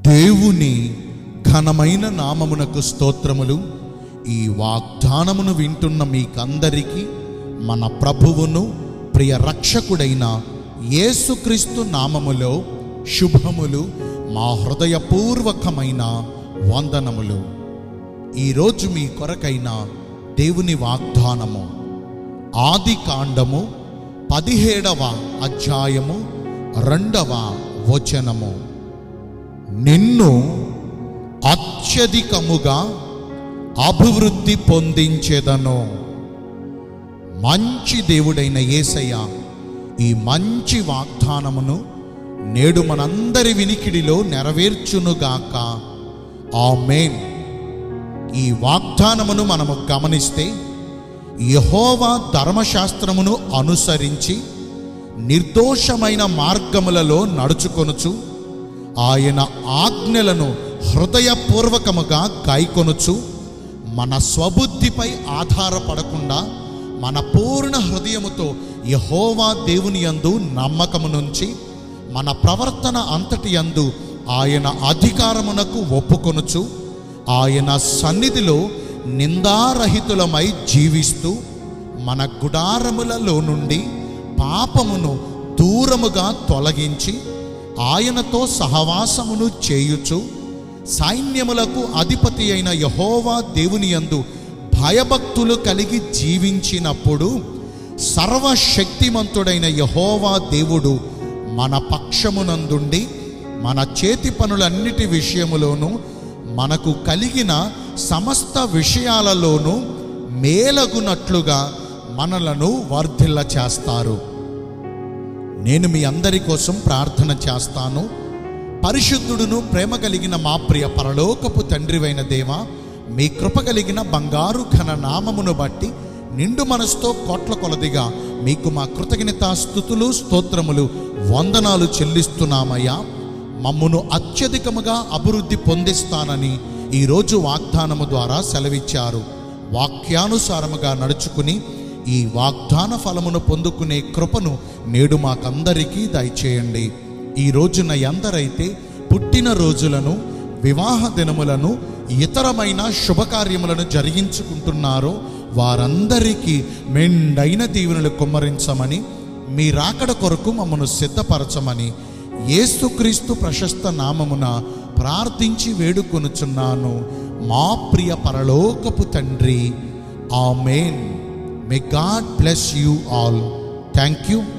దేవుని ఘనమైన నామమునకు స్తోత్రములు ఈ వాగ్దానమును వింటున్న మీకందరికీ మన ప్రభువును ప్రియ రక్షకుడైన యేసుక్రీస్తు నామములో శుభములు మా హృదయపూర్వకమైన వందనములు ఈరోజు మీ కొరకైన దేవుని వాగ్దానము ఆది కాండము పదిహేడవ అధ్యాయము రెండవ వచనము నిన్ను అత్యధికముగా అభివృద్ధి పొందించేదను మంచి దేవుడైన యేసయ్య ఈ మంచి వాగ్దానమును నేడు మనందరి వినికిడిలో నెరవేర్చునుగాక ఆమేన్ ఈ వాగ్దానమును మనము గమనిస్తే యహోవా ధర్మశాస్త్రమును అనుసరించి నిర్దోషమైన మార్గములలో నడుచుకొనుచు ఆయన ఆజ్ఞలను హృదయపూర్వకముగా గాయకొనుచు మన స్వబుద్ధిపై ఆధారపడకుండా మన పూర్ణ హృదయముతో యహోవా దేవుని యందు నమ్మకము నుంచి మన ప్రవర్తన అంతటి యందు ఆయన అధికారమునకు ఒప్పుకొనుచు ఆయన సన్నిధిలో నిందారహితులమై జీవిస్తూ మన గుడారములలో నుండి పాపమును దూరముగా తొలగించి ఆయనతో సహవాసమును చేయుచు సైన్యములకు అధిపతి అయిన యహోవా దేవుని యందు భయభక్తులు కలిగి జీవించినప్పుడు సర్వశక్తిమంతుడైన యహోవా దేవుడు మన పక్షమునందుండి మన చేతి పనులన్నిటి విషయములోనూ మనకు కలిగిన సమస్త విషయాలలోనూ మేలగునట్లుగా మనలను వర్ధిల్ల చేస్తారు నేను మీ అందరి కోసం ప్రార్థన చేస్తాను పరిశుద్ధుడును ప్రేమ కలిగిన మా ప్రియ పరలోకపు తండ్రివైన దేవ మీ కృప కలిగిన బంగారు ఘన నామమును బట్టి నిండు మనసుతో కోట్ల కొలదిగా మీకు మా కృతజ్ఞత స్థుతులు స్తోత్రములు వందనాలు చెల్లిస్తున్నామయ్యా మమ్మును అత్యధికముగా అభివృద్ధి పొందిస్తానని ఈరోజు వాగ్దానము ద్వారా సెలవిచ్చారు వాక్యానుసారముగా నడుచుకుని ఈ వాగ్దాన ఫలమును పొందుకునే కృపను నేడు మాకందరికీ దయచేయండి ఈ రోజున ఎందరైతే పుట్టిన రోజులను వివాహ దినములను ఇతరమైన శుభకార్యములను జరిగించుకుంటున్నారో వారందరికీ మెండైన దీవెనలు కుమ్మరించమని మీ రాకడ కొరకు మమ్మను సిద్ధపరచమని యేసుక్రీస్తు ప్రశస్త నామమున ప్రార్థించి వేడుకొనుచున్నాను మా ప్రియ పరలోకపు తండ్రి amen may God bless you all thank you